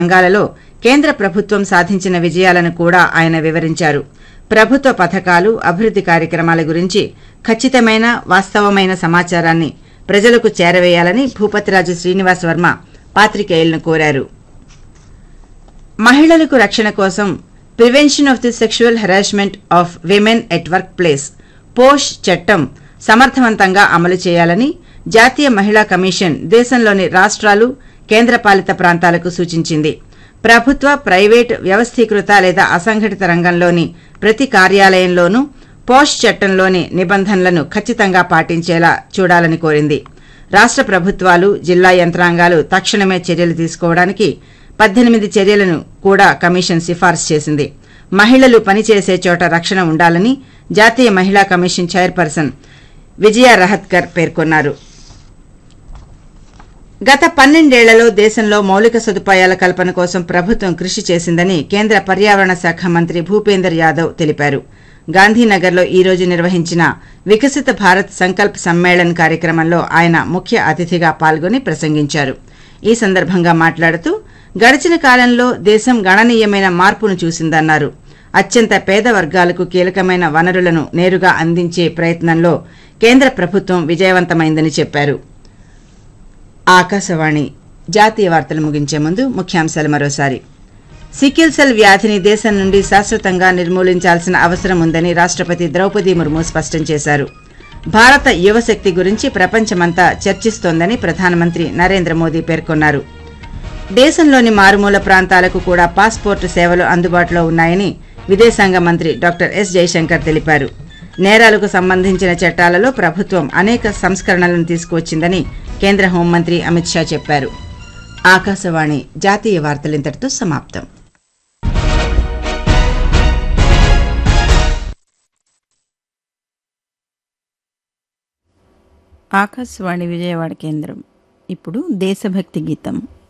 రంగాలలో కేంద్ర ప్రభుత్వం సాధించిన విజయాలను కూడా ఆయన వివరించారు ప్రభుత్వ పథకాలు అభివృద్ది కార్యక్రమాల గురించి ఖచ్చితమైన వాస్తవమైన సమాచారాన్ని ప్రజలకు చేరవేయాలని భూపతిరాజు శ్రీనివాస్ వర్మ పాత్రికేయులను కోరారు మహిళలకు రక్షణ కోసం prevention of the sexual harassment of women at workplace POSH చట్టం సమర్థవంతంగా అమలు చేయాలని జాతీయ మహిళా కమిషన్ దేశంలోని రాష్ట్రాలు కేంద్రపాలిత ప్రాంతాలకు సూచించింది ప్రభుత్వ ప్రైవేట్ వ్యవస్థీకృత లేదా అసంఘటిత రంగంలోని ప్రతి కార్యాలయంలోనూ పోష్ చట్టంలోని నిబంధనలను ఖచ్చితంగా పాటించేలా చూడాలని కోరింది రాష్ట్ర ప్రభుత్వాలు జిల్లా యంత్రాంగాలు తక్షణమే చర్యలు తీసుకోవడానికి పద్దెనిమిది చర్యలను కూడా కమిషన్ సిఫార్సు చేసింది మహిళలు పనిచేసే చోట రక్షణ ఉండాలని జాతీయ మహిళా కమిషన్ చైర్పర్సన్ విజయ రహత్కర్ పేర్కొన్నారు గత పన్నెండేళ్లలో దేశంలో మౌలిక సదుపాయాల కల్పన కోసం ప్రభుత్వం కృషి చేసిందని కేంద్ర పర్యావరణ శాఖ మంత్రి భూపేందర్ యాదవ్ తెలిపారు గాంధీనగర్లో ఈ రోజు నిర్వహించిన వికసిత భారత్ సంకల్ప్ సమ్మేళన్ కార్యక్రమంలో ఆయన ముఖ్య అతిథిగా పాల్గొని ప్రసంగించారు ఈ సందర్భంగా మాట్లాడుతూ గడిచిన కాలంలో దేశం గణనీయమైన మార్పును చూసిందన్నారు అత్యంత పేద వర్గాలకు కీలకమైన వనరులను నేరుగా అందించే ప్రయత్నంలో కేంద్ర ప్రభుత్వం విజయవంతమైందని చెప్పారు ఆకాశవాణి జాతీయ వార్తలు ముగించే ముందు ముఖ్యాంశాలు మరోసారి సికిల్ సెల్ వ్యాధిని దేశం నుండి శాశ్వతంగా నిర్మూలించాల్సిన అవసరం ఉందని రాష్ట్రపతి ద్రౌపది ముర్ము స్పష్టం చేశారు భారత యువశక్తి గురించి ప్రపంచమంతా చర్చిస్తోందని ప్రధానమంత్రి నరేంద్ర మోదీ పేర్కొన్నారు దేశంలోని మారుమూల ప్రాంతాలకు కూడా పాస్పోర్టు సేవలు అందుబాటులో ఉన్నాయని విదేశాంగ మంత్రి డాక్టర్ ఎస్ జైశంకర్ తెలిపారు నేరాలకు సంబంధించిన చట్టాలలో ప్రభుత్వం అనేక సంస్కరణలను తీసుకువచ్చిందని కేంద్ర హోంమంత్రి అమిత్ షా చెప్పారు ఆకాశవాణి జాతీయ వార్తలింతటితో సమాప్తం ఆకాశవాణి విజయవాడ కేంద్రం ఇప్పుడు దేశభక్తి గీతం